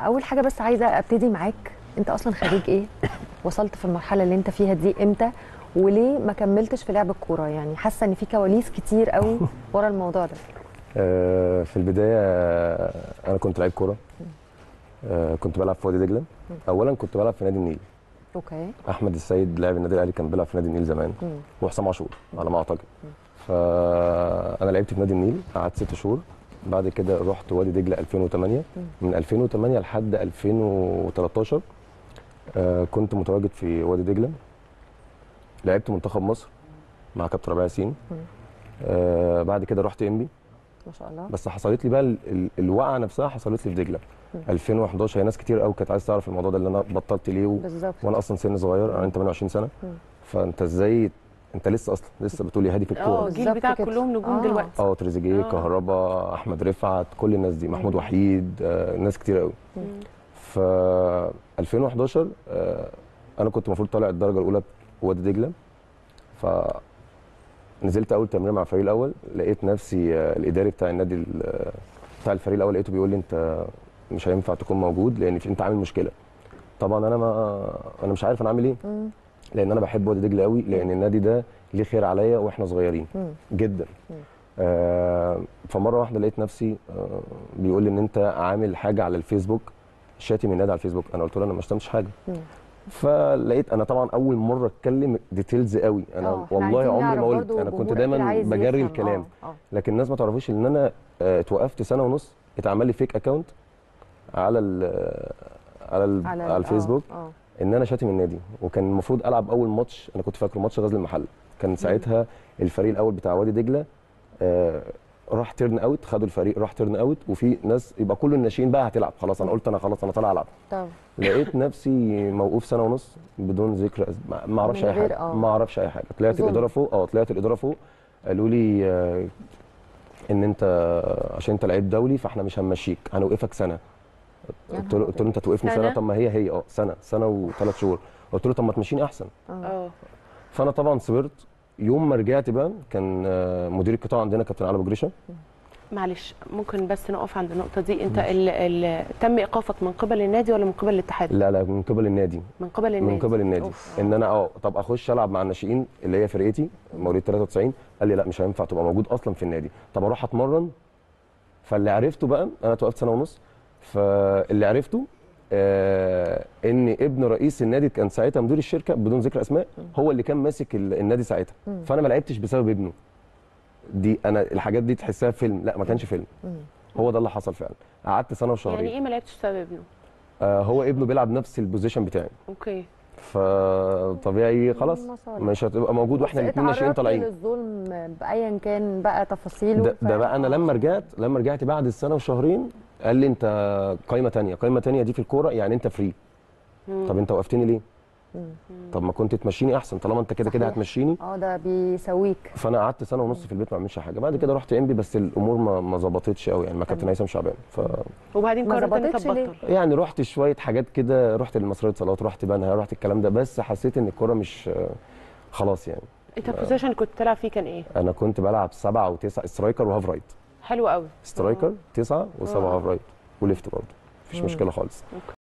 اول حاجه بس عايزه ابتدي معاك انت اصلا خريج ايه وصلت في المرحله اللي انت فيها دي امتى وليه ما كملتش في لعب الكوره يعني حاسه ان في كواليس كتير قوي ورا الموضوع ده آه، في البدايه آه، انا كنت لعيب كوره آه، كنت بلعب في وادي دجله اولا كنت بلعب في نادي النيل اوكي احمد السيد لاعب النادي الاهلي كان بيلعب في نادي النيل زمان مم. وحسام عاشور على ما اعتقد فانا لعبت في نادي النيل قعدت ست شهور بعد كده رحت وادي دجله 2008 من 2008 لحد 2013 آه، كنت متواجد في وادي دجله لعبت منتخب مصر مع كابتن ربيع ياسين آه، بعد كده رحت انبي ما شاء الله بس حصلت لي بقى ال- ال- الوقعه نفسها حصلت لي في دجله 2011 هي ناس كتير قوي كانت عايز تعرف الموضوع ده اللي انا بطلت ليه و... بالظبط وانا اصلا سن صغير انا عندي 28 سنه مم. فانت ازاي انت لسه اصلا لسه بتقولي هادي في اه الكوره الجيل بالظبط بتاعك كده. كلهم نجوم آه. دلوقتي اه تريزيجيه آه. كهربا احمد رفعت كل الناس دي محمود أيوة. وحيد آه ناس كتير قوي مم. ف 2011 آه انا كنت المفروض طالع الدرجه الاولى في وادي دجله ف نزلت اول تمرين مع الفريق الاول لقيت نفسي آه الاداري بتاع النادي ال- آه، بتاع الفريق الاول لقيته بيقول لي انت مش هينفع تكون موجود لان في انت عامل مشكله طبعا انا ما انا مش عارف انا عامل ايه مم. لان انا بحب وادي دجله قوي لان النادي ده ليه خير عليا واحنا صغيرين مم. جدا آه فمره واحده لقيت نفسي آه بيقول لي ان انت عامل حاجه على الفيسبوك شاتم النادي على الفيسبوك انا قلت له انا ما شتمتش حاجه مم. فلقيت انا طبعا اول مره اتكلم ديتيلز قوي آه، انا إحنا والله عايزين عمري ما نعرف قلت برضو انا كنت جمهور دايما أكيد عايز بجري يفهم. الكلام آه، آه. لكن الناس ما تعرفوش ان انا آه، اتوقفت سنه ونص اتعمل لي فيك اكونت على ال على ال على على ال- الفيسبوك آه، آه. ان انا شاتم النادي وكان المفروض العب اول ماتش انا كنت فاكره ماتش غزل المحله كان ساعتها الفريق الاول بتاع وادي دجله آه راح تيرن اوت خدوا الفريق راح تيرن اوت وفي ناس يبقى كل الناشئين بقى هتلعب خلاص انا قلت انا خلاص انا طالع العب طب لقيت نفسي موقوف سنه ونص بدون ذكر أس- ما- ما اعرفش من اي غير- حاجه آه. ما اعرفش اي حاجه طلعت ظلم. الاداره فوق اه طلعت الاداره فوق قالوا لي آه، ان انت عشان انت لعيب دولي فاحنا مش هنمشيك هنوقفك سنه يا قلت له نهار قلت له انت توقفني سنة؟ سنه طب ما هي هي اه سنه سنه وثلاث شهور قلت له طب ما تمشيني احسن آه. اه فانا طبعا صبرت يوم ما رجعت بقى كان آه، مدير القطاع عندنا كابتن علي ابو جريشه معلش ممكن بس نقف عند النقطه دي انت ال ال تم ايقافك من قبل النادي ولا من قبل الاتحاد لا لا من قبل النادي من قبل النادي من قبل النادي أوف. ان انا اه طب اخش العب مع الناشئين اللي هي فرقتي مواليد 93 قال لي لا مش هينفع تبقى موجود اصلا في النادي طب اروح اتمرن فاللي عرفته بقى انا توقفت سنه ونص فاللي عرفته آه ان ابن رئيس النادي كان ساعتها مدير الشركه بدون ذكر اسماء هو اللي كان ماسك ال- النادي ساعتها فانا ما لعبتش بسبب ابنه دي انا الحاجات دي تحسها فيلم لا ما كانش فيلم هو ده اللي حصل فعلا قعدت سنه وشهرين يعني ايه ما لعبتش بسبب ابنه آه هو ابنه بيلعب نفس البوزيشن بتاعي اوكي فطبيعي خلاص مصالح. مش هتبقى موجود واحنا بس الاثنين ناشئين اتعرضت طالعين للظلم بايا كان بقى تفاصيله ده, ده ف- بقى انا لما رجعت لما رجعت بعد السنه وشهرين قال لي انت قايمه تانية قايمه تانية دي في الكوره يعني انت فري طب انت وقفتني ليه طب ما كنت تمشيني احسن طالما انت كده كده صحيح. هتمشيني اه ده بيسويك فانا قعدت سنه ونص في البيت ما بعملش حاجه بعد كده رحت انبي بس الامور ما ما ظبطتش قوي يعني مع كابتن هيثم شعبان ف وبعدين ما قررت ان ظبطتش ليه؟ تبطل يعني رحت شويه حاجات كده رحت لمصريه صالات رحت بنها رحت الكلام ده بس حسيت ان الكوره مش خلاص يعني انت البوزيشن كنت بتلعب فيه كان ايه انا كنت بلعب سبعه وتسعه سترايكر وهاف رايت حلو قوي سترايكر تسعه وسبعه آه. هاف رايت وليفت برضه مفيش مم. مشكله خالص